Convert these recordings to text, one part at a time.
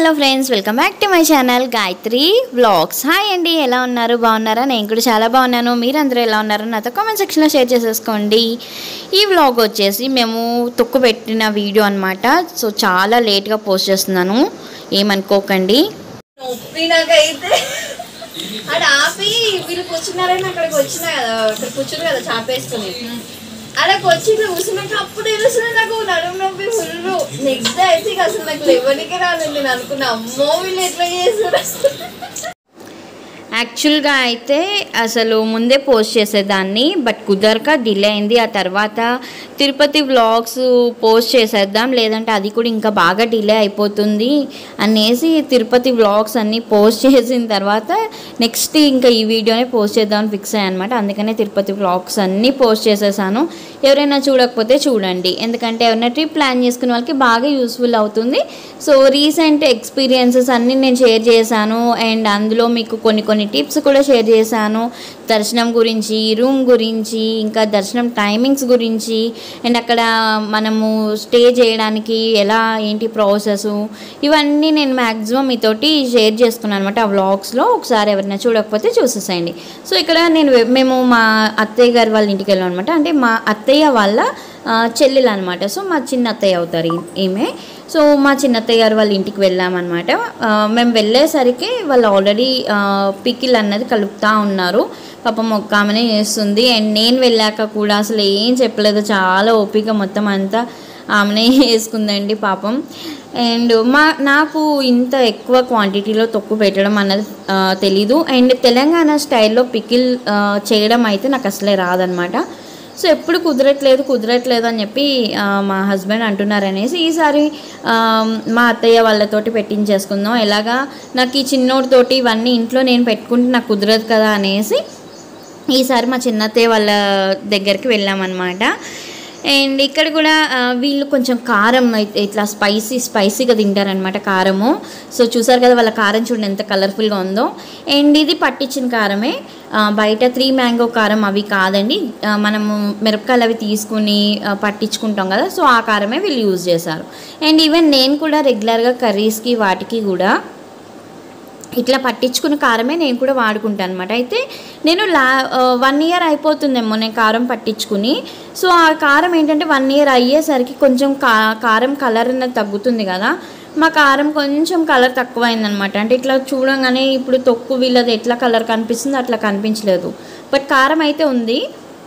hello friends welcome back to my channel Gayatri vlogs hi అండి ఎలా ఉన్నారు బాగున్నారా నేను కూడా చాలా బాగున్నాను మీరందరూ ఎలా ఉన్నారు నాతో కామెంట్ సెక్షన్లో షేర్ చేసేసుకోండి ఈ వ్లాగ్ వచ్చేసి మేము తొక్కు పెట్టిన వీడియో అనమాట సో చాలా లేట్గా పోస్ట్ చేస్తున్నాను ఏమనుకోకండి నొప్పి నాకైతే అక్కడ ఆపి వీళ్ళు కూర్చున్నారని అక్కడికి వచ్చినా కదా అక్కడ కూర్చుని కదా చాపేసుకుని అక్కడికి వచ్చి ఇట్లా కూర్చున్నాక అప్పుడు తెలుస్తుంది నాకు నడుము నొప్పి ఫుల్ నెక్స్ట్ డే అయితే ఇక అసలు నాకు లేవనికి రాలేదు నేను అనుకున్నా అమ్మో వీళ్ళు ఎట్లా చేస్తున్నారు యాక్చువల్గా అయితే అసలు ముందే పోస్ట్ చేసేదాన్ని బట్ కుదరక డిలే అయింది ఆ తర్వాత తిరుపతి వ్లాగ్స్ పోస్ట్ చేసేద్దాం లేదంటే అది కూడా ఇంకా బాగా డిలే అయిపోతుంది అనేసి తిరుపతి వ్లాగ్స్ అన్నీ పోస్ట్ చేసిన తర్వాత నెక్స్ట్ ఇంకా ఈ వీడియోనే పోస్ట్ చేద్దామని ఫిక్స్ అయ్యాను అనమాట అందుకనే తిరుపతి వ్లాగ్స్ అన్నీ పోస్ట్ చేసేసాను ఎవరైనా చూడకపోతే చూడండి ఎందుకంటే ఎవరైనా ట్రిప్ ప్లాన్ చేసుకునే వాళ్ళకి బాగా యూస్ఫుల్ అవుతుంది సో రీసెంట్ ఎక్స్పీరియన్సెస్ అన్నీ నేను షేర్ చేశాను అండ్ అందులో మీకు కొన్ని కొన్ని టిప్స్ కూడా షేర్ చేశాను దర్శనం గురించి రూమ్ గురించి ఇంకా దర్శనం టైమింగ్స్ గురించి అండ్ అక్కడ మనము స్టే చేయడానికి ఎలా ఏంటి ప్రాసెస్ ఇవన్నీ నేను మ్యాక్సిమం మీతోటి షేర్ చేసుకున్నాను అనమాట ఆ వ్లాగ్స్లో ఒకసారి ఎవరైనా చూడకపోతే చూసేసేయండి సో ఇక్కడ నేను వె- మేము మా అత్తయ్య గారి వాళ్ళ ఇంటికి వెళ్ళాం అనమాట అంటే మా అత్తయ్య వాళ్ళ ఆ, చెల్లెలు అనమాట సో మా చిన్న అత్తయ్య అవుతారు ఈ- ఈమె సో మా చిన్నత్తయ్య గారు వాళ్ళ ఇంటికి వెళ్ళామన్నమాట ఆ, మేము వెళ్ళేసరికి వాళ్ళు ఆల్రెడీ పికిల్ అన్నది కలుపుతూ ఉన్నారు పాపం ఒక్క ఆమెనే చేస్తుంది అండ్ నేను వెళ్ళాక కూడా అసలు ఏం చెప్పలేదు చాలా ఓపిక మొత్తం అంతా ఆమెనే వేసుకుందండి పాపం అండ్ మా నాకు ఇంత ఎక్కువ క్వాంటిటీలో తొక్కు పెట్టడం అన్నది ఆ, తెలీదు అండ్ తెలంగాణ స్టైల్లో పికిల్ ఆ, చేయడం అయితే నాకు అసలే రాదనమాట సో ఎప్పుడు కుదరట్లేదు కుదరట్లేదు అని చెప్పి ఆ, మా హస్బెండ్ అంటున్నారు అనేసి ఈసారి ఆ, మా అత్తయ్య వాళ్ళతోటి పెట్టించేసుకుందాం ఎలాగా నాకు ఈ చిన్నోడితోటి ఇవన్నీ ఇంట్లో నేను పెట్టుకుంటే నాకు కుదరదు కదా అనేసి ఈసారి మా చిన్నత్తయ్య వాళ్ళ దగ్గరికి వెళ్ళామన్నమాట అండ్ ఇక్కడ కూడా ఆ, వీళ్ళు కొంచెం కారం అయితే ఇట్లా స్పైసీ స్పైసీగా తింటారనమాట కారము సో చూసారు కదా వాళ్ళ కారం చూడండి ఎంత కలర్ఫుల్గా ఉందో అండ్ ఇది పట్టించిన కారమే ఆ, బయట త్రీ మ్యాంగో కారం అవి కాదండి ఆ, మనము మిరపకాయలు అవి తీసుకుని ఆ, పట్టించుకుంటాం కదా సో ఆ కారమే వీళ్ళు యూజ్ చేశారు అండ్ ఈవెన్ నేను కూడా రెగ్యులర్గా కర్రీస్కి వాటికి కూడా ఇట్లా పట్టించుకున్న కారమే నేను కూడా వాడుకుంటాను అనమాట అయితే నేను లా వన్ ఇయర్ అయిపోతుందేమో నేను కారం పట్టించుకుని సో ఆ కారం ఏంటంటే వన్ ఇయర్ అయ్యేసరికి కొంచెం కా కారం కలర్ అనేది తగ్గుతుంది కదా మా కారం కొంచెం కలర్ తక్కువైందనమాట అంటే ఇట్లా చూడంగానే ఇప్పుడు తొక్కు వీళ్ళది ఎట్లా కలర్ కనిపిస్తుంది అట్లా కనిపించలేదు బట్ కారం అయితే ఉంది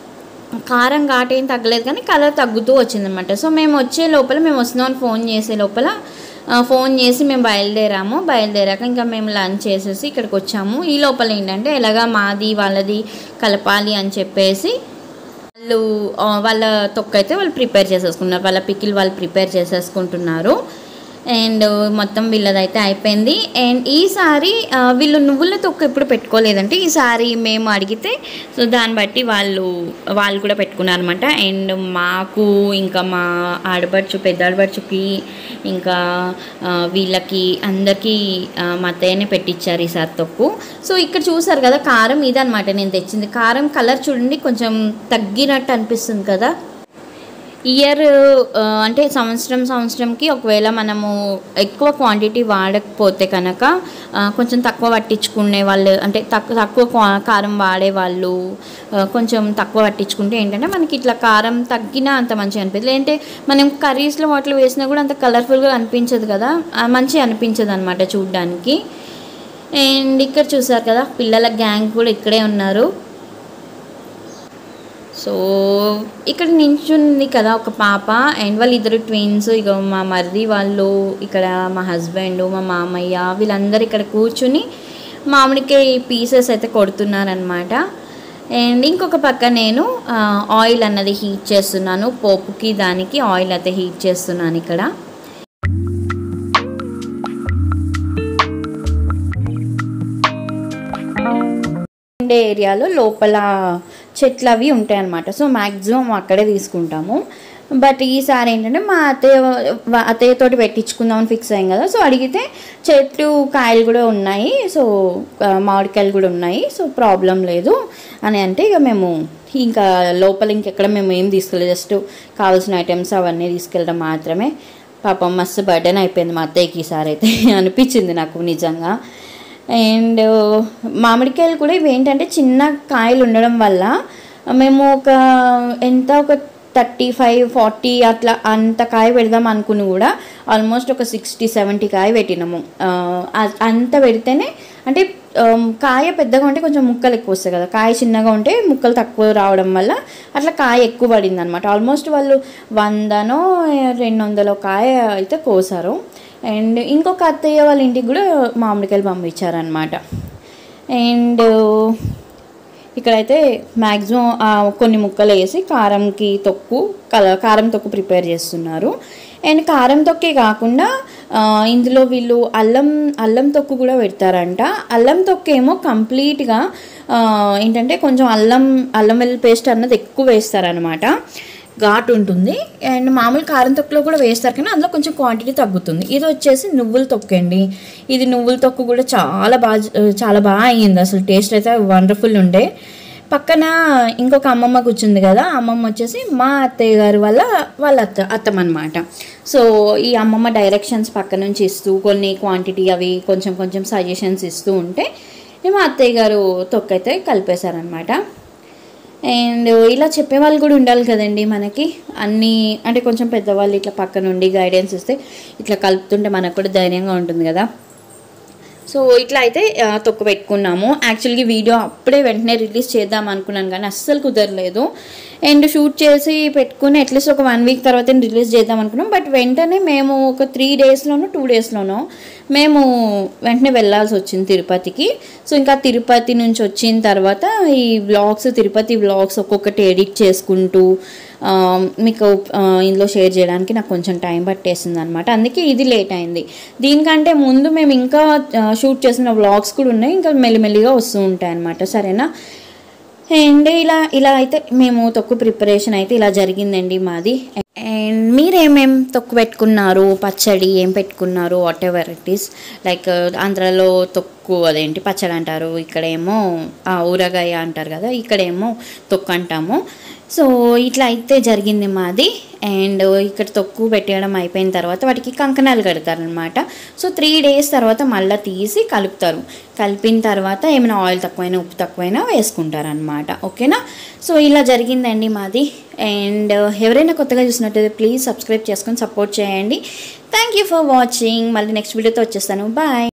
కారం ఘాట్ ఏం తగ్గలేదు కానీ కలర్ తగ్గుతూ వచ్చిందనమాట సో మేము వచ్చే లోపల మేము వస్తున్నామని ఫోన్ చేసే లోపల ఆ, ఫోన్ చేసి మేము బయలుదేరాము బయలుదేరాక ఇంకా మేము లంచ్ చేసేసి ఇక్కడికి వచ్చాము ఈ లోపల ఏంటంటే ఎలాగా మాది వాళ్ళది కలపాలి అని చెప్పేసి వాళ్ళు ఆ, వాళ్ళ తొక్క అయితే వాళ్ళు ప్రిపేర్ చేసేసుకున్నారు వాళ్ళ పికిల్ వాళ్ళు ప్రిపేర్ చేసేసుకుంటున్నారు అండ్ మొత్తం వీళ్ళదైతే అయిపోయింది అండ్ ఈసారి ఆ, వీళ్ళు నువ్వుల తొక్క ఎప్పుడు పెట్టుకోలేదంటే ఈసారి మేము అడిగితే సో దాన్ని బట్టి వాళ్ళు వాళ్ళు కూడా పెట్టుకున్నారనమాట అండ్ మాకు ఇంకా మా ఆడపడుచు పెద్ద ఆడపడుచుకి ఇంకా ఆ, వీళ్ళకి అందరికీ ఆ, మా అత్తయ్యనే పెట్టించారు ఈసారి తొక్కు సో ఇక్కడ చూసారు కదా కారం ఇదనమాట నేను తెచ్చింది కారం కలర్ చూడండి కొంచెం తగ్గినట్టు అనిపిస్తుంది కదా ఇయర్ అంటే సంవత్సరం సంవత్సరంకి ఒకవేళ మనము ఎక్కువ క్వాంటిటీ వాడకపోతే కనుక ఆ, కొంచెం తక్కువ పట్టించుకునే వాళ్ళు అంటే తక్కువ తక్కువ క్వా- కారం వాడే వాళ్ళు ఆ, కొంచెం తక్కువ పట్టించుకుంటే ఏంటంటే మనకి ఇట్లా కారం తగ్గినా అంత మంచిగా అనిపించదు లేదంటే మనం కర్రీస్లో వాటిలో వేసినా కూడా అంత కలర్ఫుల్గా అనిపించదు కదా ఆ, మంచిగా అనిపించదు అనమాట చూడ్డానికి అండ్ ఇక్కడ చూసారు కదా పిల్లల గ్యాంగ్ కూడా ఇక్కడే ఉన్నారు సో ఇక్కడ నించుంది కదా ఒక పాప అండ్ వాళ్ళు ఇద్దరు ట్విన్స్ ఇక మా మరిది వాళ్ళు ఇక్కడ మా హస్బెండ్ మా మామయ్య వీళ్ళందరూ ఇక్కడ కూర్చుని మామిడికాయ పీసెస్ అయితే కొడుతున్నారనమాట అండ్ ఇంకొక పక్క నేను ఆ, ఆయిల్ అన్నది హీట్ చేస్తున్నాను పోపుకి దానికి ఆయిల్ అయితే హీట్ చేస్తున్నాను ఇక్కడ ఉండే ఏరియాలో లోపల చెట్లు అవి ఉంటాయి అన్నమాట సో మ్యాక్సిమం అక్కడే తీసుకుంటాము బట్ ఈసారి ఏంటంటే మా అత్తయ్య వా- అత్తయ్యతోటి పెట్టించుకుందామని ఫిక్స్ అయ్యాం కదా సో అడిగితే చెట్టు కాయలు కూడా ఉన్నాయి సో ఆ, మామిడికాయలు కూడా ఉన్నాయి సో ప్రాబ్లం లేదు అని అంటే ఇక మేము ఇంకా లోపల ఇంకెక్కడ మేము ఏం తీసుకెళ్ళలేదు జస్ట్ కావాల్సిన ఐటమ్స్ అవన్నీ తీసుకెళ్ళడం మాత్రమే పాపం మస్తు బర్డెన్ అయిపోయింది మా అత్తయ్యకి ఈసారి అయితే అనిపించింది నాకు నిజంగా అండ్ మామిడికాయలు కూడా ఇవి ఏంటంటే చిన్న కాయలు ఉండడం వల్ల మేము ఒక ఎంత ఒక థర్టీ ఫైవ్ ఫార్టీ అట్లా అంత కాయ పెడదాం అనుకుని కూడా ఆల్మోస్ట్ ఒక సిక్స్టీ సెవెంటీ కాయ పెట్టినాము ఆ, అ- అంత పెడితేనే అంటే ఆమ్, కాయ పెద్దగా ఉంటే కొంచెం ముక్కలు ఎక్కువ వస్తాయి కదా కాయ చిన్నగా ఉంటే ముక్కలు తక్కువ రావడం వల్ల అట్లా కాయ ఎక్కువ పడింది అనమాట ఆల్మోస్ట్ వాళ్ళు వందనో రెండు వందలో కాయ అయితే కోసారు అండ్ ఇంకొక అత్తయ్య వాళ్ళ ఇంటికి కూడా మామిడికాయలు పంపించారనమాట అండ్ ఇక్కడైతే మ్యాక్సిమం కొన్ని ముక్కలు వేసి కారంకి తొక్కు కల కారం తొక్కు ప్రిపేర్ చేస్తున్నారు అండ్ కారం తొక్కే కాకుండా ఆ, ఇందులో వీళ్ళు అల్లం అల్లం తొక్కు కూడా పెడతారంట అల్లం తొక్కు ఏమో కంప్లీట్గా ఆ, ఏంటంటే కొంచెం అల్లం అల్లం వెల్లుల్లి పేస్ట్ అన్నది ఎక్కువ వేస్తారనమాట ఘాటు ఉంటుంది అండ్ మామూలు కారం తొక్కులో కూడా వేస్తారు కానీ అందులో కొంచెం క్వాంటిటీ తగ్గుతుంది ఇది వచ్చేసి నువ్వుల తొక్కు అండి ఇది నువ్వుల తొక్కు కూడా చాలా బాగా చాలా బాగా అయ్యింది అసలు టేస్ట్ అయితే వండర్ఫుల్ ఉండే పక్కన ఇంకొక అమ్మమ్మ కూర్చుంది కదా ఆ అమ్మమ్మ వచ్చేసి మా అత్తయ్య గారు వాళ్ళ వాళ్ళ అత్త అత్తమ్మ అనమాట సో ఈ అమ్మమ్మ డైరెక్షన్స్ పక్క నుంచి ఇస్తూ కొన్ని క్వాంటిటీ అవి కొంచెం కొంచెం సజెషన్స్ ఇస్తూ ఉంటే మా అత్తయ్య గారు తొక్కైతే కలిపేశారనమాట అండ్ ఇలా చెప్పేవాళ్ళు కూడా ఉండాలి కదండి మనకి అన్నీ అంటే కొంచెం పెద్దవాళ్ళు ఇట్లా పక్క నుండి గైడెన్స్ ఇస్తే ఇట్లా కలుపుతుంటే మనకు కూడా ధైర్యంగా ఉంటుంది కదా సో ఇట్లా అయితే ఆ, తొక్కు పెట్టుకున్నాము యాక్చువల్గా వీడియో అప్పుడే వెంటనే రిలీజ్ చేద్దాం అనుకున్నాను కానీ అస్సలు కుదరలేదు అండ్ షూట్ చేసి పెట్టుకుని అట్లీస్ట్ ఒక వన్ వీక్ తర్వాత రిలీజ్ చేద్దాం అనుకున్నాం బట్ వెంటనే మేము ఒక త్రీ డేస్లోనో టూ డేస్లోనో మేము వెంటనే వెళ్ళాల్సి వచ్చింది తిరుపతికి సో ఇంకా తిరుపతి నుంచి వచ్చిన తర్వాత ఈ వ్లాగ్స్ తిరుపతి వ్లాగ్స్ ఒక్కొక్కటి ఎడిట్ చేసుకుంటూ ఆ, మీకు ఆ, ఇందులో షేర్ చేయడానికి నాకు కొంచెం టైం పట్టేసింది అనమాట అందుకే ఇది లేట్ అయింది దీనికంటే ముందు మేము ఇంకా ఆ, షూట్ చేసిన వ్లాగ్స్ కూడా ఉన్నాయి ఇంకా మెల్లిమెల్లిగా వస్తూ ఉంటాయి అనమాట సరేనా అండ్ ఇలా ఇలా అయితే మేము తొక్కు ప్రిపరేషన్ అయితే ఇలా జరిగిందండి మాది అండ్ మీరేమేం తొక్కు పెట్టుకున్నారు పచ్చడి ఏం పెట్టుకున్నారు whatever it is like ఆంధ్రాలో తొక్కు అదేంటి పచ్చడి అంటారు ఇక్కడేమో ఆ, ఊరగాయ అంటారు కదా ఇక్కడేమో తొక్కు అంటాము సో ఇట్లా అయితే జరిగింది మాది అండ్ ఇక్కడ తొక్కు పెట్టడం అయిపోయిన తర్వాత వాటికి కంకణాలు కడతారనమాట సో త్రీ డేస్ తర్వాత మళ్ళీ తీసి కలుపుతారు కలిపిన తర్వాత ఏమైనా ఆయిల్ తక్కువైనా ఉప్పు తక్కువైనా వేసుకుంటారనమాట ఓకేనా సో ఇలా జరిగిందండి మాది అండ్ ఎవరైనా కొత్తగా చూసినట్టయితే ప్లీజ్ సబ్స్క్రైబ్ చేసుకొని సపోర్ట్ చేయండి థ్యాంక్ యూ ఫర్ వాచింగ్ మళ్ళీ నెక్స్ట్ వీడియోతో వచ్చేస్తాను బాయ్